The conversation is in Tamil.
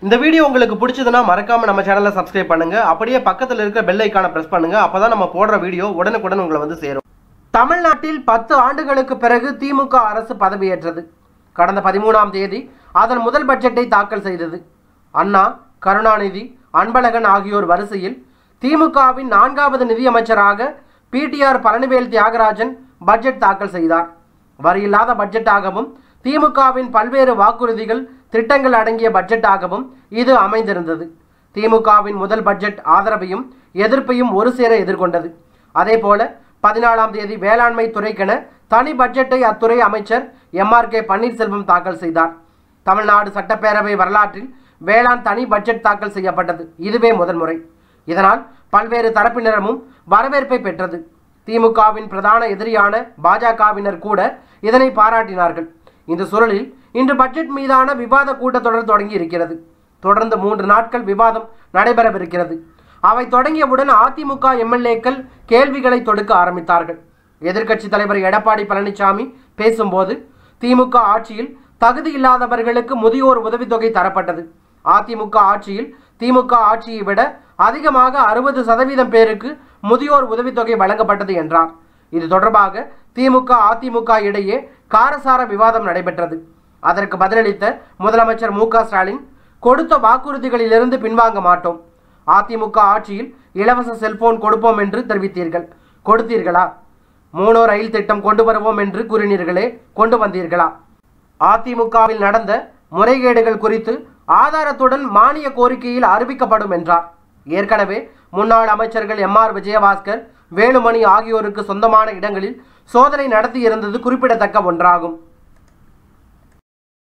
இந்த வீடியோ உங்களுக்கு பிடிச்சதுன்னா மறக்காம நம்ம சேனலை சப்ஸ்கிரைப் பண்ணுங்க அப்படியே பக்கத்தில் இருக்கிற பெல் ஐக்கானை பிரஸ் பண்ணுங்க அப்பதான் நம்ம போடுற வீடியோ உடனுக்குடன் உங்களை வந்து சேரும் தமிழ்நாட்டில் பத்து ஆண்டுகளுக்கு பிறகு திமுக அரசு பதவியேற்றது கடந்த பதிமூணாம் தேதி அதன் முதல் பட்ஜெட்டை தாக்கல் செய்தது அண்ணா கருணாநிதி அன்பழகன் ஆகியோர் வரிசையில் திமுகவின் நான்காவது நிதியமைச்சராக பிடிஆர் பழனிவேல் தியாகராஜன் பட்ஜெட் தாக்கல் செய்தார் வரியில்லாத பட்ஜெட்டாகவும் திமுகவின் பல்வேறு வாக்குறுதிகள் திட்டங்கள் அடங்கிய பட்ஜெட்டாகவும் இது அமைந்திருந்தது திமுகவின் முதல் பட்ஜெட் ஆதரவையும் எதிர்ப்பையும் ஒரு சேர எதிர்கொண்டது அதேபோல பதினாலாம் தேதி வேளாண்மை துறைக்கென தனி பட்ஜெட்டை அத்துறை அமைச்சர் எம்ஆர் கே பன்னீர்செல்வம் தாக்கல் செய்தார் தமிழ்நாடு சட்டப்பேரவை வரலாற்றில் வேளாண் தனி பட்ஜெட் தாக்கல் செய்யப்பட்டது இதுவே முதல் முறை இதனால் பல்வேறு தரப்பினரமும் வரவேற்பை பெற்றது திமுகவின் பிரதான எதிரியான பாஜகவினர் கூட இதனை பாராட்டினார்கள் இந்த சூழலில் இன்று பட்ஜெட் மீதான விவாத கூட்டத்தொடர் தொடங்கி இருக்கிறது தொடர்ந்து மூன்று நாட்கள் விவாதம் நடைபெறவிருக்கிறது அவை தொடங்கியவுடன் அதிமுக எம்எல்ஏக்கள் கேள்விகளை தொடுக்க ஆரம்பித்தார்கள் எதிர்க்கட்சி தலைவர் எடப்பாடி பழனிசாமி பேசும்போது திமுக ஆட்சியில் தகுதி இல்லாதவர்களுக்கு முதியோர் உதவித்தொகை தரப்பட்டது அதிமுக ஆட்சியில் திமுக ஆட்சியை விட அதிகமாக அறுபது சதவீதம் பேருக்கு முதியோர் உதவித்தொகை வழங்கப்பட்டது என்றார் இது தொடர்பாக திமுக அதிமுக இடையே காரசார விவாதம் நடைபெற்றது அதற்கு பதிலளித்த முதலமைச்சர் மு க ஸ்டாலின் கொடுத்த வாக்குறுதிகளிலிருந்து பின்வாங்க மாட்டோம் அதிமுக ஆட்சியில் இலவச செல்போன் கொடுப்போம் என்று தெரிவித்தீர்கள் கொடுத்தீர்களா மோனோ ரயில் திட்டம் கொண்டு வருவோம் என்று கூறினீர்களே கொண்டு வந்தீர்களா அதிமுகவில் நடந்த முறைகேடுகள் குறித்து ஆதாரத்துடன் மானிய கோரிக்கையில் அறிவிக்கப்படும் என்றார் ஏற்கனவே முன்னாள் அமைச்சர்கள் எம் ஆர் விஜயபாஸ்கர் வேலுமணி ஆகியோருக்கு சொந்தமான இடங்களில் சோதனை நடத்தியிருந்தது குறிப்பிடத்தக்க ஒன்றாகும்